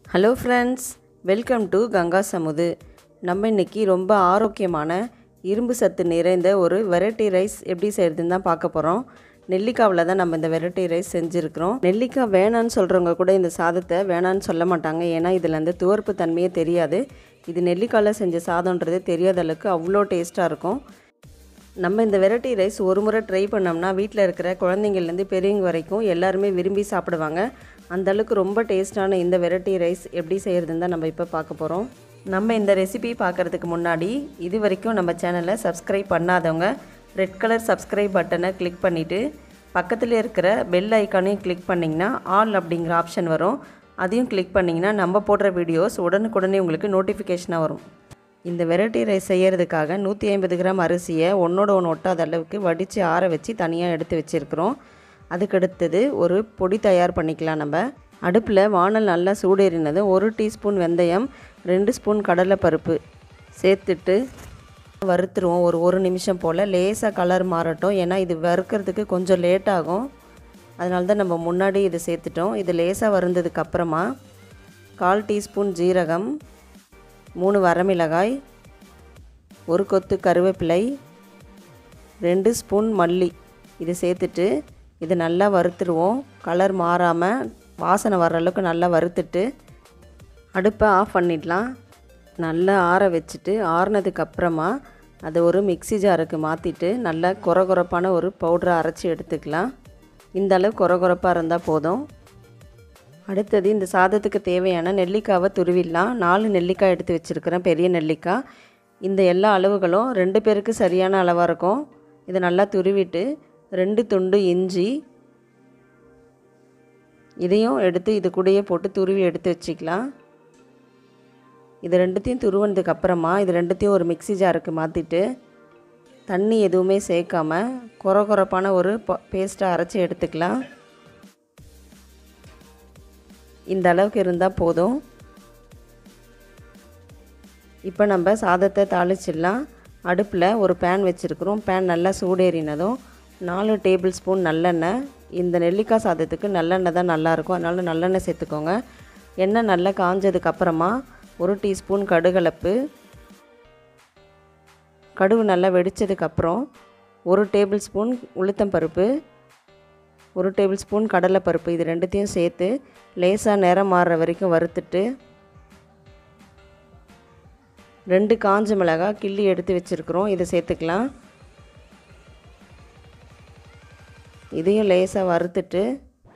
hello friends welcome to Ganga Samudu நம்ம இன்னைக்கு ரொம்ப ஆரோக்கியமான இரும்பு சத்து நிறைந்த ஒரு வெரைட்டி ரைஸ் எப்படி செய்கிறதுன்னு தான் பார்க்க போகிறோம் நெல்லிக்காவில் தான் நம்ம இந்த வெரைட்டி ரைஸ் செஞ்சுருக்கிறோம் நெல்லிக்காய் வேணான்னு சொல்கிறவங்க கூட இந்த சாதத்தை வேணான்னு சொல்ல மாட்டாங்க ஏன்னா இதில் அந்த துவர்ப்பு தன்மையே தெரியாது இது நெல்லிக்காயில் செஞ்ச சாதம்ன்றது தெரியாத அளவுக்கு அவ்வளோ டேஸ்ட்டாக இருக்கும் நம்ம இந்த வெரைட்டி ரைஸ் ஒரு முறை ட்ரை பண்ணோம்னா வீட்டில் இருக்கிற குழந்தைங்கள்லேருந்து பெரியவங்க வரைக்கும் எல்லாருமே விரும்பி சாப்பிடுவாங்க அந்த அளவுக்கு ரொம்ப டேஸ்ட்டான இந்த வெரைட்டி ரைஸ் எப்படி செய்கிறதுன்னு தான் நம்ம இப்போ பார்க்க போகிறோம் நம்ம இந்த ரெசிபி பார்க்குறதுக்கு முன்னாடி இது வரைக்கும் நம்ம சேனலை சப்ஸ்கிரைப் பண்ணாதவங்க ரெட் கலர் சப்ஸ்கிரைப் பட்டனை கிளிக் பண்ணிவிட்டு பக்கத்தில் இருக்கிற பெல் ஐக்கானையும் கிளிக் பண்ணிங்கன்னா ஆல் அப்படிங்கிற ஆப்ஷன் வரும் அதையும் கிளிக் பண்ணிங்கன்னா நம்ம போடுற வீடியோஸ் உடனுக்குடனே உங்களுக்கு நோட்டிஃபிகேஷனாக வரும் இந்த வெரைட்டி ரைஸ் செய்கிறதுக்காக நூற்றி ஐம்பது கிராம் அரிசியை ஒன்றோட ஒன்று ஒட்டாத அளவுக்கு வடித்து ஆற வச்சு தனியாக எடுத்து வச்சுருக்கிறோம் அதுக்கு அடுத்தது ஒரு பொடி தயார் பண்ணிக்கலாம் நம்ம அடுப்பில் வானல் நல்லா சூடேறினதும் ஒரு டீஸ்பூன் வெந்தயம் ரெண்டு ஸ்பூன் கடலைப்பருப்பு சேர்த்துட்டு வறுத்துருவோம் ஒரு ஒரு நிமிஷம் போல் லேசாக கலர் மாறட்டும் ஏன்னா இது வறுக்கிறதுக்கு கொஞ்சம் லேட் ஆகும் அதனால தான் நம்ம முன்னாடி இது சேர்த்துட்டோம் இது லேசாக வருந்ததுக்கு அப்புறமா கால் டீஸ்பூன் ஜீரகம் மூணு வரமிளகாய் ஒரு கொத்து கருவேப்பிலை ரெண்டு ஸ்பூன் மல்லி இது சேர்த்துட்டு இது நல்லா வறுத்துருவோம் கலர் மாறாமல் வாசனை வர்ற அளவுக்கு நல்லா வறுத்துட்டு அடுப்பை ஆஃப் பண்ணிடலாம் நல்லா ஆற வச்சுட்டு ஆறுனதுக்கு அப்புறமா அதை ஒரு மிக்ஸி ஜாருக்கு மாற்றிட்டு நல்லா கொரகொரப்பான ஒரு பவுடரை அரைச்சி எடுத்துக்கலாம் இந்த அளவு கொரகொரப்பாக இருந்தால் போதும் அடுத்தது இந்த சாதத்துக்கு தேவையான நெல்லிக்காவை துருவிடலாம் நாலு நெல்லிக்காய் எடுத்து வச்சுருக்கிறேன் பெரிய நெல்லிக்காய் இந்த எல்லா அளவுகளும் ரெண்டு பேருக்கு சரியான அளவாக இருக்கும் இதை நல்லா துருவிட்டு ரெண்டு துண்டு இஞ்சி இதையும் எடுத்து இது கூடயே போட்டு துருவி எடுத்து வச்சுக்கலாம் இது ரெண்டுத்தையும் துருவனதுக்கு அப்புறமா இது ரெண்டுத்தையும் ஒரு மிக்ஸி ஜாருக்கு மாற்றிட்டு தண்ணி எதுவுமே சேர்க்காம கொர கொரப்பான ஒரு பேஸ்ட்டை அரைச்சி எடுத்துக்கலாம் இந்த அளவுக்கு இருந்தால் போதும் இப்போ நம்ம சாதத்தை தாளிச்சிடலாம் அடுப்பில் ஒரு பேன் வச்சுருக்குறோம் பேன் நல்லா சூடேறினதும் நாலு டேபிள் ஸ்பூன் நல்லெண்ணெய் இந்த நெல்லிக்காய் சாதத்துக்கு நல்லெண்ணெய் தான் நல்லாயிருக்கும் அதனால் நல்லெண்ணெய் சேர்த்துக்கோங்க எண்ணெய் நல்லா காஞ்சதுக்கப்புறமா ஒரு டீஸ்பூன் கடுகலப்பு கடுகு நல்லா வெடித்ததுக்கப்புறம் ஒரு டேபிள் ஸ்பூன் உளுத்தம்பருப்பு ஒரு டேபிள் ஸ்பூன் கடலைப்பருப்பு இது ரெண்டுத்தையும் சேர்த்து லேசாக நிறம் மாறுற வரைக்கும் வறுத்துட்டு ரெண்டு காஞ்ச மிளகாய் கிள்ளி எடுத்து வச்சுருக்குறோம் இதை சேர்த்துக்கலாம் இதையும் லேசாக வறுத்துட்டு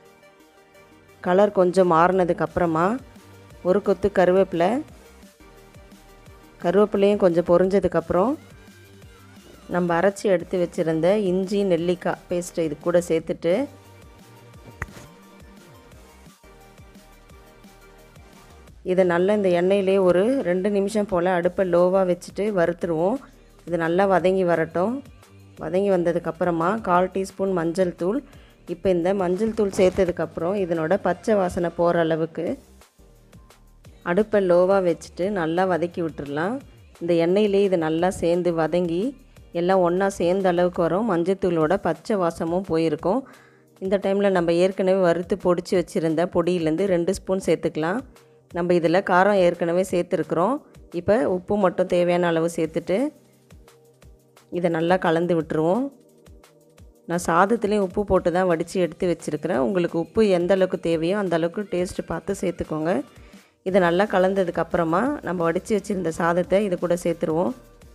கலர் கொஞ்சம் மாறினதுக்கப்புறமா ஒரு கொத்து கருவேப்பிலை கருவேப்பிலையும் கொஞ்சம் பொரிஞ்சதுக்கப்புறம் நம்ம அரைச்சி எடுத்து வச்சுருந்த இஞ்சி நெல்லிக்காய் பேஸ்ட்டு இது கூட சேர்த்துட்டு இதை நல்லா இந்த எண்ணெயிலே ஒரு ரெண்டு நிமிஷம் போல் அடுப்பை லோவாக வச்சுட்டு வறுத்துருவோம் இது நல்லா வதங்கி வரட்டும் வதங்கி வந்ததுக்கப்புறமா கால் டீஸ்பூன் மஞ்சள் தூள் இப்போ இந்த மஞ்சள் தூள் சேர்த்ததுக்கப்புறம் இதனோட பச்சை வாசனை போகிற அளவுக்கு அடுப்பை லோவாக வச்சுட்டு நல்லா வதக்கி விட்டுடலாம் இந்த எண்ணெயிலே இது நல்லா சேர்ந்து வதங்கி எல்லாம் ஒன்றா சேர்ந்த அளவுக்கு வரும் மஞ்சத்தூளோட பச்சை வாசமும் போயிருக்கும் இந்த டைமில் நம்ம ஏற்கனவே வறுத்து பொடிச்சு வச்சுருந்த பொடியிலேருந்து ரெண்டு ஸ்பூன் சேர்த்துக்கலாம் நம்ம இதில் காரம் ஏற்கனவே சேர்த்துருக்குறோம் இப்போ உப்பு மட்டும் தேவையான அளவு சேர்த்துட்டு இதை நல்லா கலந்து விட்டுருவோம் நான் சாதத்துலேயும் உப்பு போட்டு தான் வடித்து எடுத்து வச்சுருக்கிறேன் உங்களுக்கு உப்பு எந்த அளவுக்கு தேவையோ அந்த அளவுக்கு டேஸ்ட்டு பார்த்து சேர்த்துக்கோங்க இதை நல்லா கலந்ததுக்கப்புறமா நம்ம வடித்து வச்சுருந்த சாதத்தை இது கூட சேர்த்துருவோம்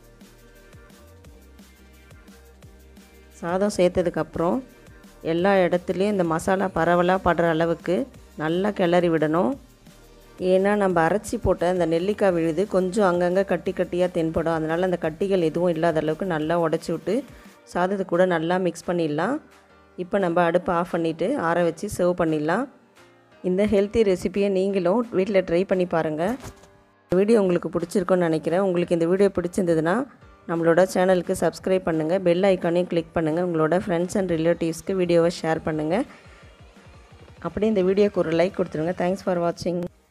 சாதம் சேர்த்ததுக்கப்புறம் எல்லா இடத்துலையும் இந்த மசாலா பரவலாக படுற அளவுக்கு நல்லா கிளறி விடணும் ஏன்னா நம்ம அரைச்சி போட்ட அந்த நெல்லிக்காய் விழுது கொஞ்சம் அங்கங்கே கட்டி கட்டியாக தென்படும் அதனால் அந்த கட்டிகள் எதுவும் இல்லாத அளவுக்கு நல்லா உடச்சி விட்டு சாதத்தை கூட நல்லா மிக்ஸ் பண்ணிடலாம் இப்போ நம்ம அடுப்பை ஆஃப் பண்ணிவிட்டு ஆற வச்சு சர்வ் பண்ணிடலாம் இந்த ஹெல்த்தி ரெசிப்பியை நீங்களும் வீட்டில் ட்ரை பண்ணி பாருங்கள் இந்த வீடியோ உங்களுக்கு பிடிச்சிருக்குன்னு நினைக்கிறேன் உங்களுக்கு இந்த வீடியோ பிடிச்சிருந்ததுன்னா நம்மளோட சேனலுக்கு சப்ஸ்கிரைப் பண்ணுங்கள் பெல் ஐக்கானையும் கிளிக் பண்ணுங்கள் உங்களோட ஃப்ரெண்ட்ஸ் அண்ட் ரிலேட்டிவ்ஸ்க்கு வீடியோவை ஷேர் பண்ணுங்கள் அப்படியே இந்த வீடியோக்கு ஒரு லைக் கொடுத்துருங்க தேங்க்ஸ் ஃபார் வாட்சிங்